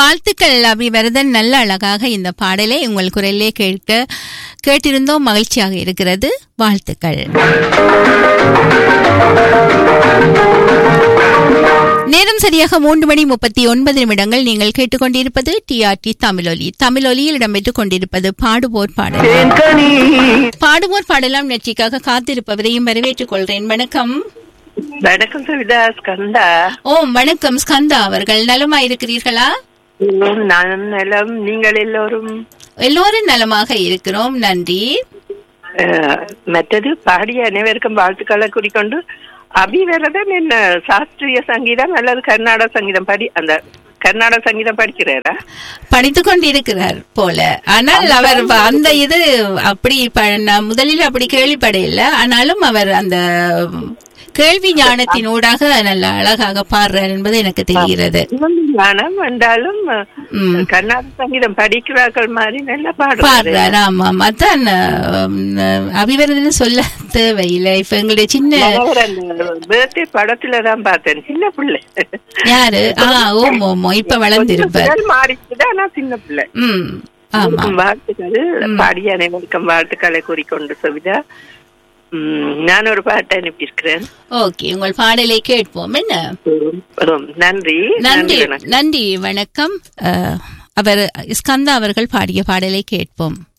வாழ்த்துக்கள் அபிவரதன் நல்ல அழகாக இந்த பாடலை உங்கள் குரலிலே கேட்க கேட்டிருந்தோம் மகிழ்ச்சியாக இருக்கிறது வாழ்த்துக்கள் நேரம் சரியாக மூன்று மணி முப்பத்தி ஒன்பது நிமிடங்கள் நீங்கள் கேட்டுக்கொண்டிருப்பது டிஆர்டி தமிழொலி தமிழொலியில் இடம்பெற்றுக் கொண்டிருப்பது பாடுவோர் பாடல் தேன்கனி பாடுவோர் பாடலாம் நிகழ்ச்சிக்காக காத்திருப்பவரையும் வரவேற்றுக் கொள்கிறேன் வணக்கம் வணக்கம் சவிதா ஸ்கந்தா ஓம் வணக்கம் ஸ்கந்தா அவர்கள் நலமா இருக்கிறீர்களா உம், நான் நலம் நீங்கள் எல்லோரும் எல்லோரும் நலமாக இருக்கிறோம் நன்றி அஹ், மற்றது பாடிய அனைவருக்கும் வாழ்த்துக்களை குறிக்கொண்டு அபிவரதன் என்ன சாஸ்திரிய சங்கீதம் அல்லது கர்நாடக சங்கீதம் படி அந்த கர்நாடக சங்கீதம் படிக்கிறாரா படித்துக் கொண்டிருக்கிறார் போல ஆனால் அவர் வ- அந்த இது அப்படி ப- நான் முதலில் அப்படி கேள்விப்படையில ஆனாலும் அவர் அந்த கேள்வி ஞானத்தின் ஊடாக நல்ல அழகாக பாடுறார் என்பது எனக்கு தெரிகிறது ஞானம் என்றாலும் ம். கர்நாடக சங்கீதம் படிக்கிறார்கள் மாதிரி நல்லா பாடுறாரு பாடுறார் ஆமாம் அதான் அஹ், அபிவரதன் சொல்ல தேவையில்லை இப்ப எங்களுடைய சின்ன அவர் அந்த birthday படத்துல தான் பார்த்தேன் சின்ன பிள்ளை யாரு ஆ ஓம் ஓமோ இப்ப வளர்ந்திருப்பார் குரல் மாறிச்சுது ஆனா சின்ன பிள்ளை ம் ஆமா வாழ்த்துக்கள் பாடிய அனைவருக்கும் வாழ்த்துக்களை கூறிக்கொண்டு சவிதா உம், நான் ஒரு பாட்டை அனுப்பியிருக்கிறேன் ஓகே உங்கள் பாடலை கேட்போம் என்ன உம், நன்றி நன்றி வணக்கம். நன்றி வணக்கம் அஹ், அவர் ஸ்கந்தா அவர்கள் பாடிய பாடலை கேட்போம்